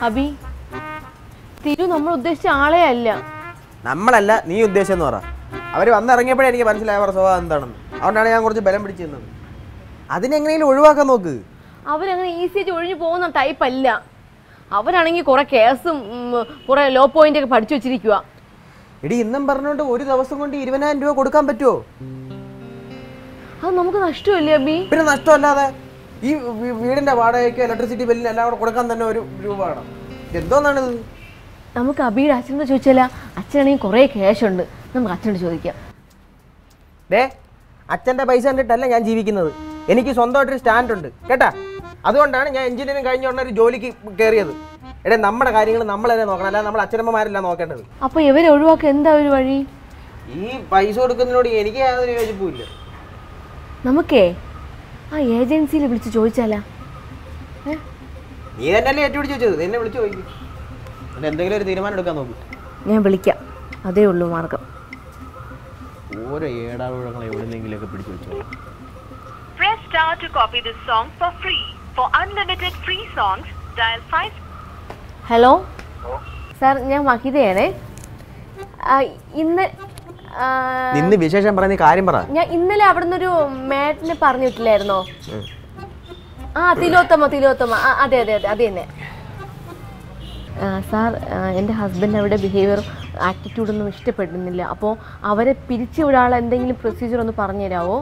അബി തിരു നമ്മൾ ഉദ്ദേശിച്ച ആളെ അല്ല നമ്മളല്ല നീ ഉദ്ദേശം പറ അവർ വന്നിറങ്ങിയപ്പോഴേ എനിക്ക് മനസ്സിലായ അവരുടെ സ്വഭാവം എന്താണെന്ന് അതുകൊണ്ടാണ് ഞാൻ കുറച്ച് ബലം പിടിച്ചു നിന്നത് അതിനെങ്ങനെയും ഒഴിവാക്കാൻ നോക്ക് അവരങ്ങനെ ഈസി ആയിട്ട് ഒഴിഞ്ഞു പോകുന്ന ടൈപ്പ് അല്ല അവരാണെങ്കിൽ കുറെ കേസും ഉം, കുറെ ലോ പോയിന്റ് ഒക്കെ പഠിച്ചു വെച്ചിരിക്കുക എടി ഇന്നും പറഞ്ഞുകൊണ്ട് ഒരു ദിവസം കൊണ്ട് ഇരുപതിനായിരം രൂപ കൊടുക്കാൻ പറ്റുമോ അത് നമുക്ക് നഷ്ടമല്ലേ അബി പിന്നെ നഷ്ടമല്ലാതെ ഈ വീ- വീടിന്റെ വാടകയ്ക്ക് ഇലക്ട്രിസിറ്റി ബില്ലിന് എല്ലാം കൂടെ കൊടുക്കാൻ തന്നെ ഒരു രൂപ വേണം എന്തോന്നാണിത് നമുക്ക് അബിയുടെ അച്ഛനോട് ചോദിച്ചാലാ അച്ഛനാണെങ്കിൽ കുറേ ക്യാഷ് ഉണ്ട് നമുക്ക് അച്ഛനോട് ചോദിക്കാം ദേ അച്ഛൻ്റെ പൈസ കണ്ടിട്ടല്ല ഞാൻ ജീവിക്കുന്നത് എനിക്ക് സ്വന്തമായിട്ടൊരു സ്റ്റാൻഡ് ഉണ്ട് കേട്ടാ അതുകൊണ്ടാണ് ഞാൻ എഞ്ചിനീയറിംഗ് കഴിഞ്ഞ ഉടനെ ഒരു ജോലിക്ക് കയറിയത് എടേ നമ്മുടെ കാര്യങ്ങൾ നമ്മൾ തന്നെ നോക്കണം അല്ലാതെ നമ്മൾ അച്ഛനമ്മമാരല്ല നോക്കേണ്ടത് അപ്പൊ ഇവരെ ഒഴിവാക്കാൻ എന്താ ഒരു വഴി ഈ പൈസ കൊടുക്കുന്നതിനോട് എനിക്ക് യാതൊരു യോജിപ്പുമില്ല നമുക്കേ ആ ഏജൻസിയിൽ വിളിച്ച് ചോദിച്ചാലാ ഏ? നീ തന്നെയല്ലേ ഏറ്റുപിടിച്ച് വെച്ചത് എന്നെ വിളിച്ചു ചോദിക്കും എന്നിട്ട് എന്തെങ്കിലും ഒരു തീരുമാനം എടുക്കാൻ നോക്കും ഞാൻ വിളിക്കാം അതേ ഉള്ളൂ മാർഗം ഓരോ ഏടാവുഴങ്ങൾ എവിടെന്നെങ്കിലുമൊക്കെ പിടിച്ചു വെച്ചോ Press star to copy this song for free. For unlimited free songs, dial 5 hello sir ഞാൻ മഹിതയാണേ ആ, ഇന്ന് ആ, നിന്ന് വിശേഷം പറയുന്ന കാര്യം പറ ഞാൻ ഇന്നലെ അവിടെ നിന്നൊരു മാറ്റിനെ പറഞ്ഞു വിട്ടില്ലായിരുന്നോ ആ തിലോത്തമ തിലോത്തമ ആ, അതെ അതെ അതെ അത് തന്നെ ആ, സാർ ആ, എൻ്റെ ഹസ്ബൻഡ് അവിടെ ബിഹേവിയർ ആറ്റിറ്റ്യൂഡൊന്നും ഇഷ്ടപ്പെടുന്നില്ല അപ്പോൾ അവരെ പിരിച്ചു വിടാനുള്ള എന്തെങ്കിലും പ്രൊസീജിയർ ഒന്ന് പറഞ്ഞു തരാമോ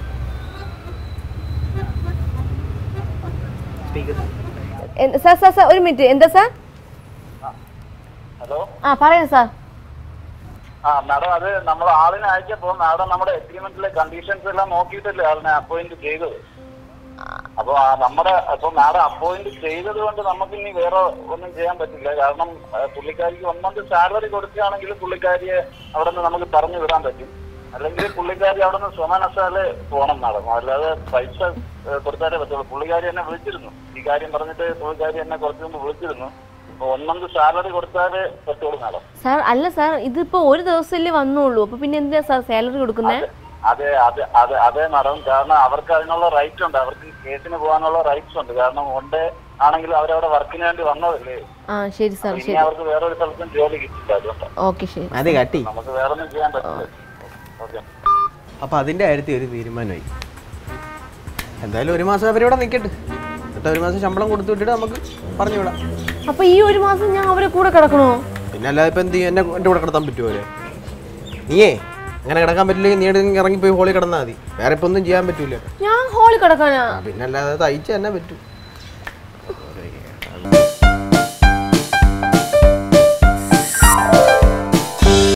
എന്ത്- സാർ സാർ സാർ ഒരു മിനിറ്റ് എന്താ സാർ ഹലോ ആ പറയാം സാർ ആ മാഡം അത് നമ്മൾ ആളിനെ അയച്ചപ്പോ മാഡം നമ്മുടെ എഗ്രിമെന്റിലെ കണ്ടീഷൻസ് എല്ലാം നോക്കിയിട്ടല്ലേ ആളിനെ അപ്പോയിന്റ് ചെയ്തത് അപ്പൊ ആ നമ്മുടെ അപ്പൊ മാഡം അപ്പോയിന്റ് ചെയ്തത് കൊണ്ട് നമുക്ക് ഇനി വേറെ ഒന്നും ചെയ്യാൻ പറ്റില്ല കാരണം ആ, പുള്ളിക്കാരിക്ക് ഒന്നാമത് സാലറി കൊടുക്കുകയാണെങ്കിൽ പുള്ളിക്കാരിയെ അവിടെ നിന്ന് നമുക്ക് പറഞ്ഞു വിടാൻ പറ്റും അല്ലെങ്കിൽ പുള്ളിക്കാരി അവിടെ നിന്ന് സ്വമനസാല് പോകണം മാഡം അല്ലാതെ പൈസ ഏ, കൊടുത്താലേ പറ്റുള്ളൂ പുള്ളിക്കാരി എന്നെ വിളിച്ചിരുന്നു ഈ കാര്യം പറഞ്ഞിട്ട് പുള്ളിക്കാരി എന്നെ കുറച്ച് മുമ്പ് വിളിച്ചിരുന്നു അപ്പൊ ഒന്നാമത് സാലറി കൊടുത്താലേ പറ്റുള്ളൂ മാഡം സാർ അല്ല സാർ ഇതിപ്പോ ഒരു ദിവസമല്ലേ വന്നുള്ളൂ അപ്പൊ പിന്നെ എന്തിനാ സാർ സാലറി കൊടുക്കുന്നത് അതെ അതെ അതെ അതെ മാഡം കാരണം അവർക്ക് അതിനുള്ള റൈറ്റ് ഉണ്ട് അവർക്ക് കേസിന് പോകാനുള്ള റൈറ്റ്സ് ഉണ്ട് കാരണം ഉണ്ട് ആണെങ്കിൽ അവരവിടെ വർക്കിന് വേണ്ടി വന്നതല്ലേ ആ ശരി സാർ ഇനി ശരി അവർക്ക് വേറെ ഒരു സ്ഥലത്തും ജോലി കിട്ടില്ല അതുകൊണ്ട് ഓക്കെ ശരി അത് കട്ടി നമുക്ക് വേറെ ഒന്നും ചെയ്യാൻ പറ്റില്ല ഓക്കെ അപ്പൊ അതിന്റെ കാര്യത്തിൽ ഒരു തീരുമാനമായി എന്തായാലും ഒരു മാസം അവരിവിടെ നിൽക്കട്ടെ എന്നിട്ട് ഒരു മാസം ശമ്പളം കൊടുത്തു വിട്ടിട്ട് നമുക്ക് പറഞ്ഞു വിടാം അപ്പൊ ഈ ഒരു മാസം ഞാൻ അവരെ കൂടെ കിടക്കണോ പിന്നെ അല്ലാതെ ഇപ്പം എന്ത് ചെയ്യും എന്നെ എൻ്റെ കൂടെ കിടത്താൻ പറ്റുമോ അവരെ നീയേ അങ്ങനെ കിടക്കാൻ പറ്റില്ലെങ്കിൽ നീ എവിടെയെങ്കിലും ഇറങ്ങിപ്പോയി ഹോളിൽ കിടന്നാൽ മതി വേറെ ഇപ്പം ഒന്നും ചെയ്യാൻ പറ്റൂല ഞാൻ ഹോളിൽ കിടക്കാനാ ആ പിന്നെ അല്ലാതെ തയ്ച്ച് തന്നെ പറ്റൂ